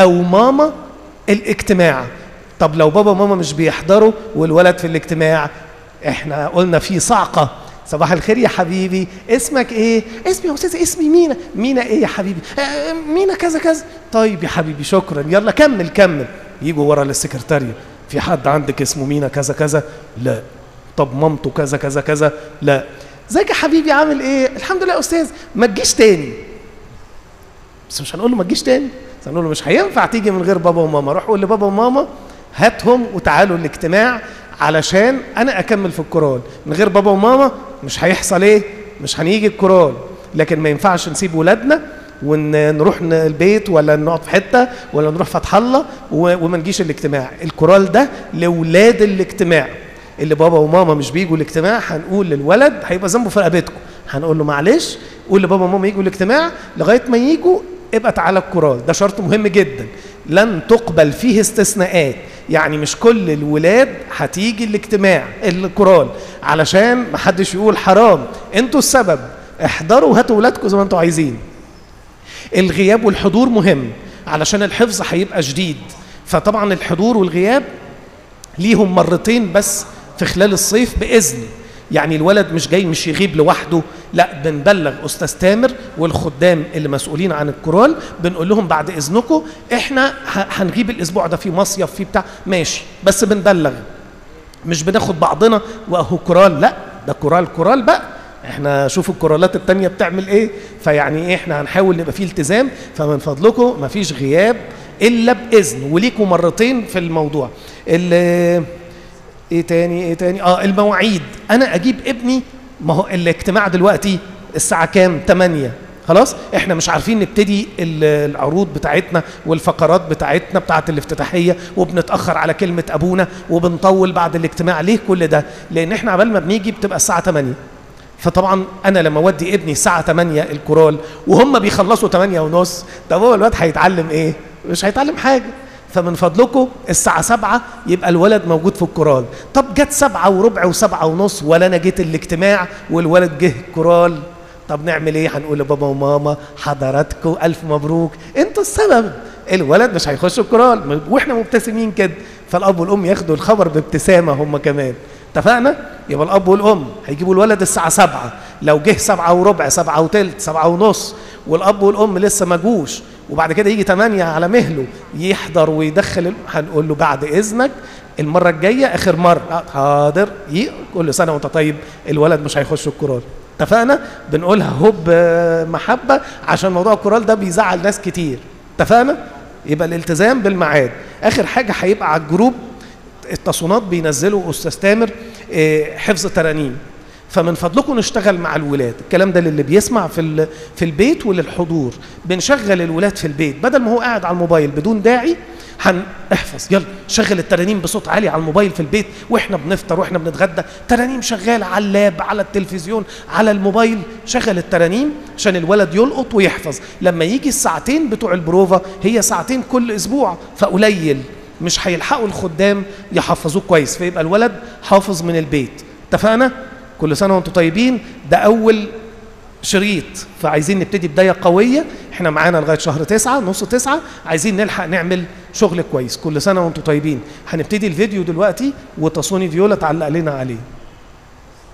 او ماما الاجتماع طب لو بابا وماما مش بيحضروا والولد في الاجتماع احنا قلنا في صعقه صباح الخير يا حبيبي اسمك ايه اسمي يا استاذ اسمي مينا مينا ايه يا حبيبي آه مينا كذا كذا طيب يا حبيبي شكرا يلا كمل كمل يجوا ورا للسكرتاريه في حد عندك اسمه مينا كذا كذا لا طب مامته كذا كذا كذا لا ازيك يا حبيبي عامل ايه الحمد لله يا استاذ ما تجيش تاني بس مش هنقول له ما تجيش تاني بس هنقول له مش هينفع تيجي من غير بابا وماما روح قول لبابا وماما هاتهم وتعالوا الاجتماع علشان انا اكمل في الكورال من غير بابا وماما مش هيحصل ايه مش هنيجي الكورال لكن ما ينفعش نسيب ولادنا ونروح البيت ولا نقعد في حته ولا نروح فتح الله وما نجيش الاجتماع الكورال ده لاولاد الاجتماع اللي بابا وماما مش بيجوا الاجتماع هنقول للولد هيبقى ذنبه في رقبتكم هنقول له معلش قول لبابا وماما يجوا الاجتماع لغايه ما يجوا ابقى تعالى الكورال ده شرط مهم جدا لن تقبل فيه استثناءات يعني مش كل الولاد هتيجي الاجتماع الكورال علشان ما حدش يقول حرام انتوا السبب احضروا وهاتوا ولادكم زي ما انتوا عايزين الغياب والحضور مهم علشان الحفظ هيبقى شديد فطبعا الحضور والغياب ليهم مرتين بس في خلال الصيف باذن يعني الولد مش جاي مش يغيب لوحده لا بنبلغ استاذ تامر والخدام اللي مسؤولين عن الكورال بنقول لهم بعد اذنكم احنا هنغيب الاسبوع ده في مصيف في بتاع ماشي بس بنبلغ مش بناخد بعضنا واهو كورال لا ده كورال كورال بقى احنا شوفوا الكورالات التانية بتعمل ايه فيعني احنا هنحاول نبقى فيه التزام فمن فضلكم مفيش غياب الا باذن وليكم مرتين في الموضوع ايه تاني ايه تاني اه المواعيد انا اجيب ابني ما هو الاجتماع دلوقتي الساعه كام 8 خلاص احنا مش عارفين نبتدي العروض بتاعتنا والفقرات بتاعتنا بتاعت الافتتاحيه وبنتاخر على كلمه ابونا وبنطول بعد الاجتماع ليه كل ده لان احنا عبال ما بنيجي بتبقى الساعه 8 فطبعا انا لما اودي ابني الساعه 8 الكورال وهم بيخلصوا 8 ونص طب هو الواد هيتعلم ايه مش هيتعلم حاجه فمن فضلكم الساعة سبعة يبقى الولد موجود في الكورال طب جت سبعة وربع وسبعة ونص ولا أنا جيت الاجتماع والولد جه الكورال طب نعمل ايه هنقول لبابا وماما حضراتكم ألف مبروك انتوا السبب الولد مش هيخش الكورال واحنا مبتسمين كده فالأب والأم ياخدوا الخبر بابتسامة هم كمان اتفقنا؟ يبقى الأب والأم هيجيبوا الولد الساعة سبعة لو جه سبعة وربع سبعة وتلت سبعة ونص والأب والأم لسه ما جوش وبعد كده يجي تمانية على مهله يحضر ويدخل هنقول له بعد إذنك المرة الجاية آخر مرة حاضر كل سنة وأنت طيب الولد مش هيخش الكورال اتفقنا بنقولها هوب محبة عشان موضوع الكورال ده بيزعل ناس كتير اتفقنا يبقى الالتزام بالميعاد آخر حاجة هيبقى على الجروب التصونات بينزلوا أستاذ تامر حفظ ترانيم فمن فضلكم نشتغل مع الولاد الكلام ده للي بيسمع في في البيت وللحضور بنشغل الولاد في البيت بدل ما هو قاعد على الموبايل بدون داعي هنحفظ يلا شغل الترانيم بصوت عالي على الموبايل في البيت واحنا بنفطر واحنا بنتغدى ترانيم شغاله على اللاب على التلفزيون على الموبايل شغل الترانيم عشان الولد يلقط ويحفظ لما يجي الساعتين بتوع البروفا هي ساعتين كل اسبوع فقليل مش هيلحقوا الخدام يحفظوه كويس فيبقى الولد حافظ من البيت اتفقنا كل سنه وانتم طيبين ده اول شريط فعايزين نبتدي بدايه قويه احنا معانا لغايه شهر تسعة نص تسعة عايزين نلحق نعمل شغل كويس كل سنه وانتم طيبين هنبتدي الفيديو دلوقتي وتصوني فيولا تعلق لنا عليه